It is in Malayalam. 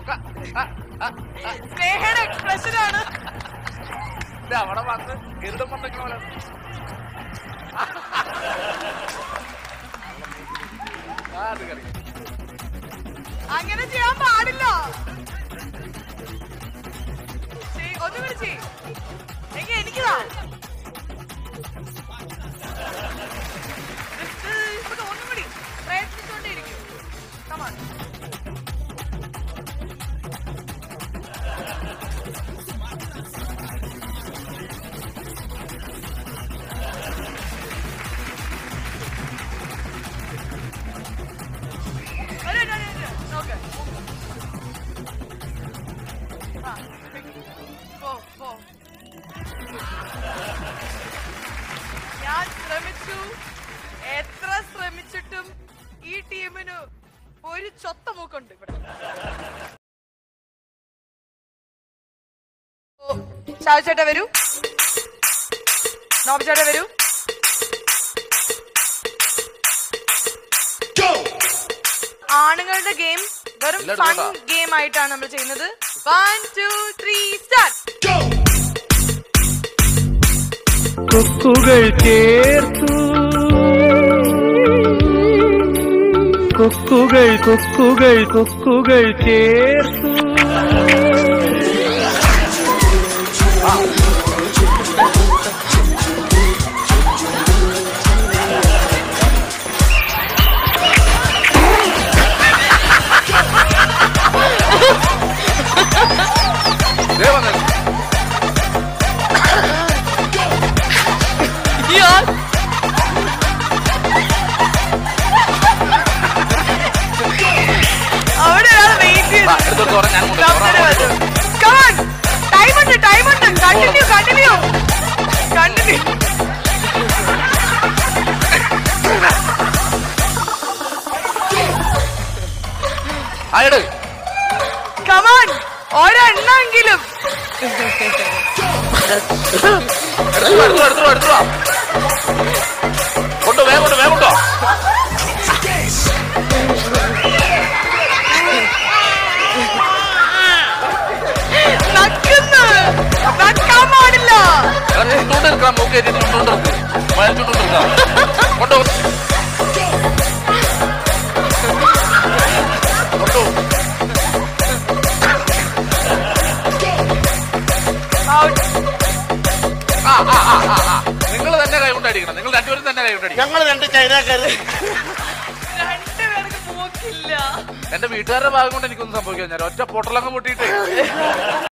സ്നേഹയുടെ എക്സ്പ്രഷൻ ആണ് ഇത് അവിടെ വന്ന് ഗരുഡം വന്നിക്കണ പോലെ ആ, അത് കളി. അങ്ങനെ ചെയ്യാൻ പാടില്ല ചെയ്- ഒന്നും കൂടി ചെയ് എങ്കി എനിക്കുതാ ഇത് ഒന്നും കൂടി പ്രയത്നിച്ചുകൊണ്ടേയിരിക്കും കമാൺ വരൂ, വരൂ, വരൂ, വരൂ. നോക്ക്. ആ, പോ, പോ. ഞാൻ ശ്രമിച്ചു എത്ര ശ്രമിച്ചിട്ടും ഈ ടീമിന് ഒരു ചൊത്ത മൂക്കുണ്ട് ഇവിടെ ഓ, ഷാജു ചേട്ടാ വരൂ നോബ് ചേട്ടാ വരൂ ആണുങ്ങളുടെ ഗെയിം വെറും ഇല്ല, ഫൺ ഇടണ്ട. ഗെയിം ആയിട്ടാണ് നമ്മൾ ചെയ്യുന്നത് വൺ ടു ത്രീ സ്റ്റാർട്ട് കൊക്കുകൾ ചേർത്തു കൊക്കുകൾ കൊക്കുകൾ കൊക്കുകൾ ചേർത്തു ദേ വന്ന്. അവിടെ ഒരാൾ വെയിറ്റ് വാ, എടുത്തോട്ട് തുറ, ഞാൻ കൊണ്ടുവരാം. തുറ, ടൈം ഉണ്ട് ടൈം ഉണ്ട് കണ്ടിന്യൂ കണ്ടിന്യൂ കണ്ടിന്യൂ ആ, എട്. കമാൺ ഒരെണ്ണമെങ്കിലും എടുത്തോ, എടുത്തോ, എടുത്തോ, എടുത്തോ. കൊണ്ടോ, വേഗം കൊണ്ടോ, വേഗം കൊണ്ടോ. നക്കുന്നു നക്കാൻ പാടില്ല എടാ, ചുണ്ടോണ്ട് എടുക്കണം, മൂക്ക് കയറ്റി ചുണ്ടോണ്ട് എടുക്ക്. വയൽ ചുണ്ടോണ്ട് എടുക്കാം. കൊണ്ടോ. കൊണ്ടോ. ഔട്ട് ആ, ആ, ആ, ആ, ആ. നിങ്ങൾ തന്നെ കൈ കൊണ്ടടിക്കണം നിങ്ങൾ രണ്ടുപേരും തന്നെ കൈ കൊണ്ടടിക്കണം ഞങ്ങൾ രണ്ട് ചൈനക്കാര് രണ്ടുപേർക്ക് മൂക്കില്ല എന്റെ വീട്ടുകാരുടെ ഭാഗം കൊണ്ട് എനിക്കൊന്നും സംഭവിക്കാൻ ഞാൻ ഒറ്റ പൊട്ടലങ്ങ് പൊട്ടിയിട്ട്